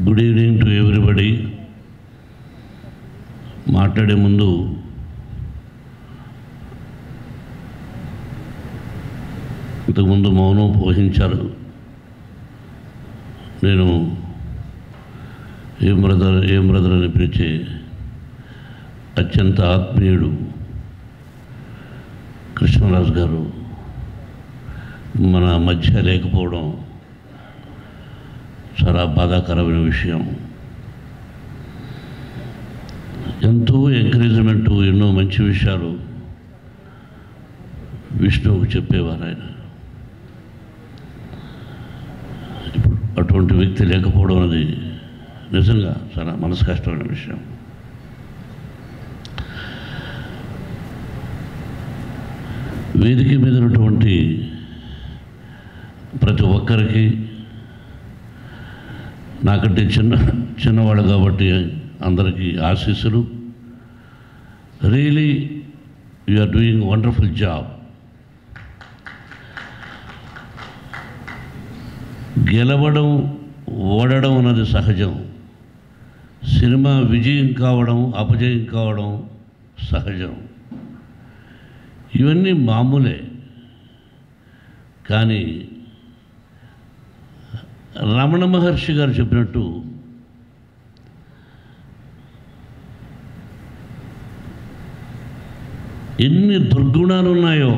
good evening to everybody మాట్లాడే ముందు ఇంతకుముందు మౌనం పోషించారు నేను ఏం బ్రదర్ ఏం బ్రదర్ అని పిలిచే అత్యంత ఆత్మీయుడు కృష్ణరాజు గారు మన మధ్య లేకపోవడం చాలా బాధాకరమైన విషయం ఎంతో ఎంకరేజ్మెంట్ ఎన్నో మంచి విషయాలు విష్ణువుకు చెప్పేవారు ఆయన ఇప్పుడు అటువంటి వ్యక్తి లేకపోవడం అనేది నిజంగా చాలా మనసు కష్టమైన విషయం వేదిక మీద ఉన్నటువంటి ప్రతి ఒక్కరికి నాకంటే చిన్న చిన్నవాడు కాబట్టి అందరికీ ఆశీస్సులు really you are doing wonderful job గెలవడం ఓడడం అన్నది సహజం సినిమా విజయం కావడం అపజయం కావడం సహజం ఇవన్నీ మామూలే కానీ రమణ మహర్షి గారు చెప్పినట్టు ఎన్ని దుర్గుణాలు ఉన్నాయో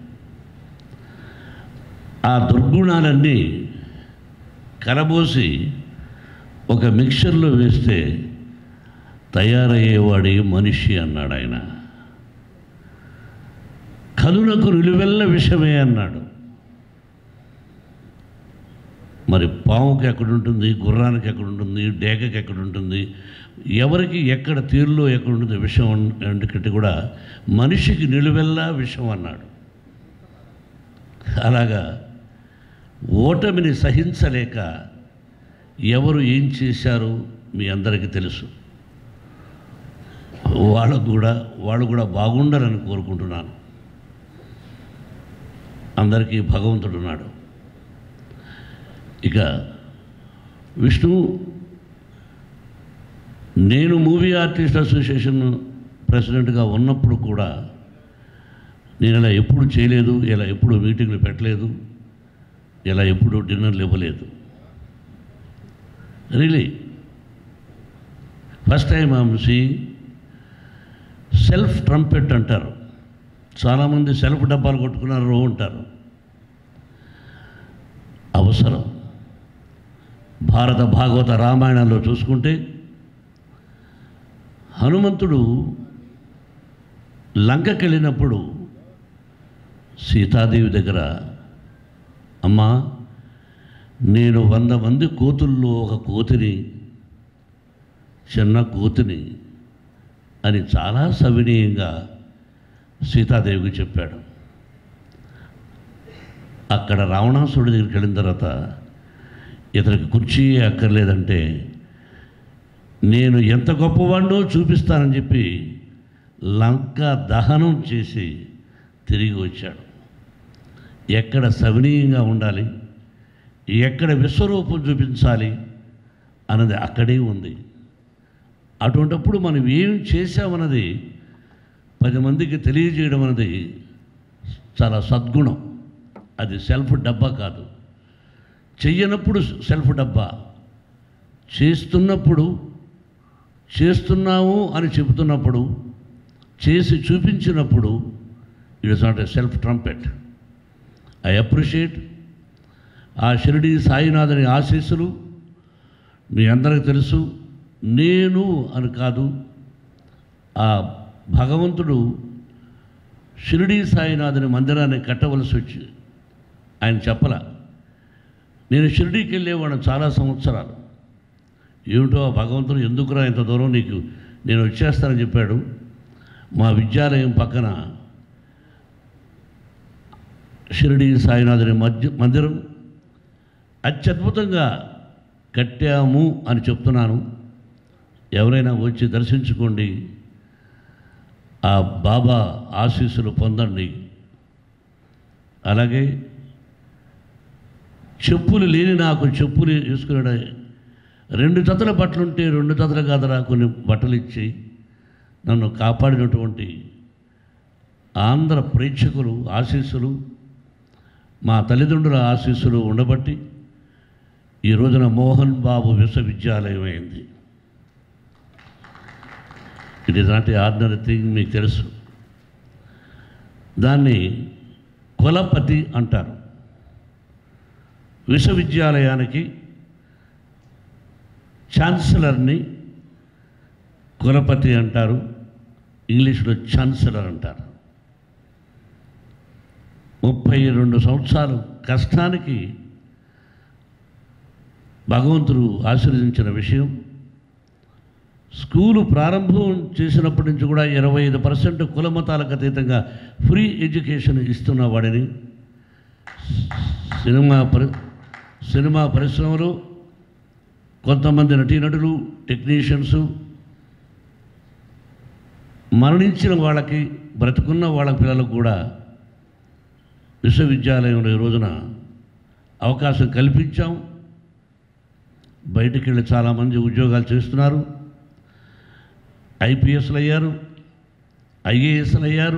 ఆ దుర్గుణాలన్నీ కలబోసి ఒక మిక్చర్లో వేస్తే తయారయ్యేవాడి మనిషి అన్నాడు ఆయన కనులకు నిలువెల్ల విషమే అన్నాడు మరి పాముకి ఎక్కడుంటుంది గుర్రానికి ఎక్కడుంటుంది డేకకి ఎక్కడుంటుంది ఎవరికి ఎక్కడ తీరులో ఎక్కడుంటుంది విషం ఎందుకంటే కూడా మనిషికి నిలువెల్లా విషం అన్నాడు అలాగా ఓటమిని సహించలేక ఎవరు ఏం చేశారు మీ అందరికీ తెలుసు వాళ్ళకు కూడా వాళ్ళు కూడా బాగుండాలని కోరుకుంటున్నాను అందరికీ భగవంతుడు ఉన్నాడు ఇక విష్ణు నేను మూవీ ఆర్టిస్ట్ అసోసియేషన్ ప్రెసిడెంట్గా ఉన్నప్పుడు కూడా నేను ఇలా ఎప్పుడు చేయలేదు ఇలా ఎప్పుడు మీటింగ్లు పెట్టలేదు ఇలా ఎప్పుడు డిన్నర్లు ఇవ్వలేదు really first time I'm seeing self trumpet అంటారు చాలామంది సెల్ఫ్ డబ్బాలు కొట్టుకున్నారు ఉంటారు అవసరం భారత భాగవత రామాయణంలో చూసుకుంటే హనుమంతుడు లంకకి వెళ్ళినప్పుడు సీతాదేవి దగ్గర అమ్మా నేను వంద మంది కోతుల్లో ఒక కోతిని చిన్న కోతిని అని చాలా సవినీయంగా సీతాదేవికి చెప్పాడు అక్కడ రావణాసుడి దగ్గరికి వెళ్ళిన తర్వాత ఇతనికి కుర్చీ అక్కర్లేదంటే నేను ఎంత గొప్పవాడినో చూపిస్తానని చెప్పి లంక దహనం చేసి తిరిగి వచ్చాడు ఎక్కడ సవినీయంగా ఉండాలి ఎక్కడ విశ్వరూపం చూపించాలి అన్నది అక్కడే ఉంది అటువంటప్పుడు మనం ఏం చేశామన్నది పది మందికి తెలియజేయడం అనేది చాలా సద్గుణం అది సెల్ఫ్ డబ్బా కాదు చెయ్యనప్పుడు సెల్ఫ్ డబ్బా చేస్తున్నప్పుడు చేస్తున్నాము అని చెబుతున్నప్పుడు చేసి చూపించినప్పుడు it is not a self trumpet I appreciate ఆ షిరిడి సాయినాథుని ఆశీస్సులు మీ అందరికి తెలుసు నేను అని కాదు ఆ భగవంతుడు షిరిడి సాయినాథుని మందిరాన్ని కట్టవలసి వచ్చి ఆయన చెప్పల నేను షిరిడీకి వెళ్ళేవాడు చాలా సంవత్సరాలు ఏమిటో ఆ భగవంతుడు ఎందుకురా ఇంత దూరం నీకు నేను వచ్చేస్తానని చెప్పాడు మా విద్యాలయం పక్కన షిరిడి సాయినాథుని మధ్య మందిరం అత్యద్భుతంగా కట్టాము అని చెప్తున్నాను ఎవరైనా వచ్చి దర్శించుకోండి ఆ బాబా ఆశీస్సులు పొందండి అలాగే చెప్పులు లేని నాకు చెప్పులు వేసుకునే రెండు జతల బట్టలుంటే రెండు జతల కాదరా కొన్ని బట్టలు ఇచ్చి నన్ను కాపాడినటువంటి ఆంధ్ర ప్రేక్షకులు ఆశీస్సులు మా తల్లిదండ్రుల ఆశీస్సులు ఉండబట్టి ఈ రోజున మోహన్ బాబు విశ్వవిద్యాలయం అయింది it is not a ordinary thing మీకు తెలుసు దాన్ని కులపతి అంటారు విశ్వవిద్యాలయానికి ఛాన్సలర్ని కులపతి అంటారు ఇంగ్లీష్లో ఛాన్సలర్ అంటారు ముప్పై రెండు సంవత్సరాలు కష్టానికి భగవంతుడు ఆశీర్వదించిన విషయం స్కూలు ప్రారంభం చేసినప్పటి నుంచి కూడా ఇరవై ఐదు పర్సెంట్ కులమతాలకు అతీతంగా ఫ్రీ ఎడ్యుకేషన్ ఇస్తున్న వాడిని సినిమా పరి సినిమా పరిశ్రమలో కొంతమంది నటీనటులు టెక్నీషియన్స్ మరణించిన వాళ్ళకి బ్రతుకున్న వాళ్ళ పిల్లలకు కూడా విశ్వవిద్యాలయంలో ఈ రోజున అవకాశం కల్పించాం బయటికి వెళ్ళి చాలామంది ఉద్యోగాలు చేస్తున్నారు ఐపీఎస్లు అయ్యారు ఐఏఎస్లు అయ్యారు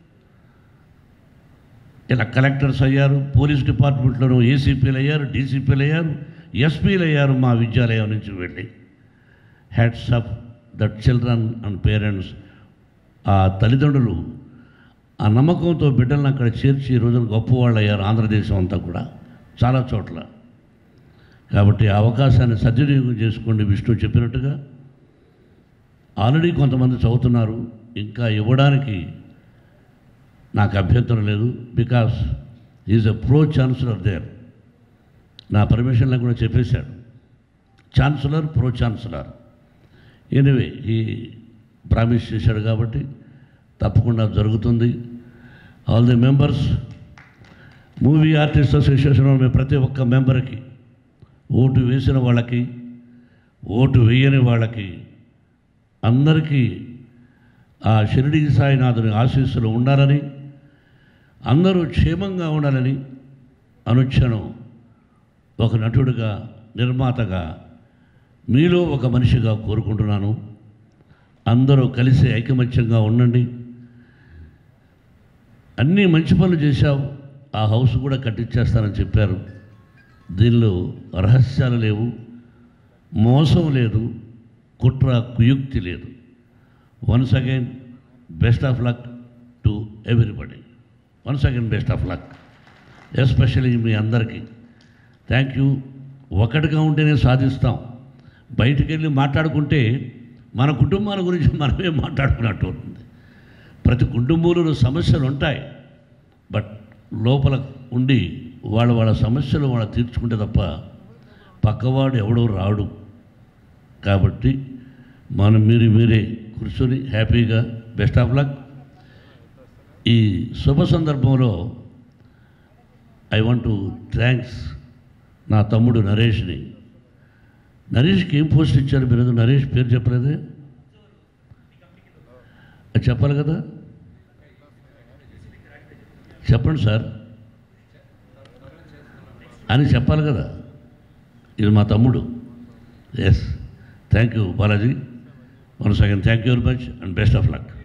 ఇలా కలెక్టర్స్ అయ్యారు పోలీస్ డిపార్ట్మెంట్లోనూ ఏసీపీలు అయ్యారు డీసీపీలు అయ్యారు ఎస్పీలు అయ్యారు మా విద్యాలయం నుంచి వెళ్ళి hats off that children and parents ఆ తల్లిదండ్రులు ఆ నమ్మకంతో బిడ్డలను అక్కడ చేర్చి ఈ రోజున గొప్పవాళ్ళు అయ్యారు ఆంధ్రదేశం అంతా కూడా చాలా చోట్ల కాబట్టి ఆ అవకాశాన్ని సద్వినియోగం చేసుకోండి విష్ణు చెప్పినట్టుగా ఆల్రెడీ కొంతమంది చదువుతున్నారు ఇంకా ఇవ్వడానికి నాకు అభ్యంతరం లేదు because is a pro chancellor there నా పర్మిషన్లో కూడా చెప్పేశాడు ఛాన్సలర్ ప్రో ఛాన్సలర్ ఎనివే ఈ ప్రామిస్ చేశాడు కాబట్టి తప్పకుండా జరుగుతుంది all the members movie artist association ఉన్న ప్రతి ఒక్క మెంబర్కి ఓటు వేసిన వాళ్ళకి ఓటు వేయని వాళ్ళకి అందరికీ ఆ షిరిడి సాయినాథుని ఆశీస్సులు ఉండాలని అందరూ క్షేమంగా ఉండాలని అనుక్షణం ఒక నటుడిగా నిర్మాతగా మీలో ఒక మనిషిగా కోరుకుంటున్నాను అందరూ కలిసి ఐకమత్యంగా ఉండండి అన్నీ మంచి పనులు చేశావు ఆ హౌస్ కూడా కట్టించేస్తానని చెప్పారు దీనిలో రహస్యాలు లేవు మోసం లేదు కుట్ర కుయుక్తి లేదు once again best of luck to everybody once again best of luck especially మీ అందరికీ థ్యాంక్ యూ ఒకటిగా ఉంటేనే సాధిస్తాం బయటికి వెళ్ళి మాట్లాడుకుంటే మన కుటుంబాల గురించి మనమే మాట్లాడుకున్నట్టు ఉంటుంది ప్రతి కుటుంబంలో సమస్యలు ఉంటాయి బట్ లోపల ఉండి వాళ్ళ వాళ్ళ సమస్యలు వాళ్ళు తీర్చుకుంటే తప్ప పక్కవాడు ఎవడో రాడు కాబట్టి మనం మీరు మీరే కూర్చొని హ్యాపీగా బెస్ట్ ఆఫ్ లక్ ఈ శుభ సందర్భంలో ఐ వాంట్ టు థ్యాంక్స్ నా తమ్ముడు నరేష్ని నరేష్కి ఏం పోస్ట్ ఇచ్చారు మీరు ఏదో నరేష్ పేరు చెప్పలేదే అది చెప్పాలి కదా చెప్పండి సార్ అని చెప్పాలి కదా ఇది మా తమ్ముడు yes thank you Balaji once again thank you very much and best of luck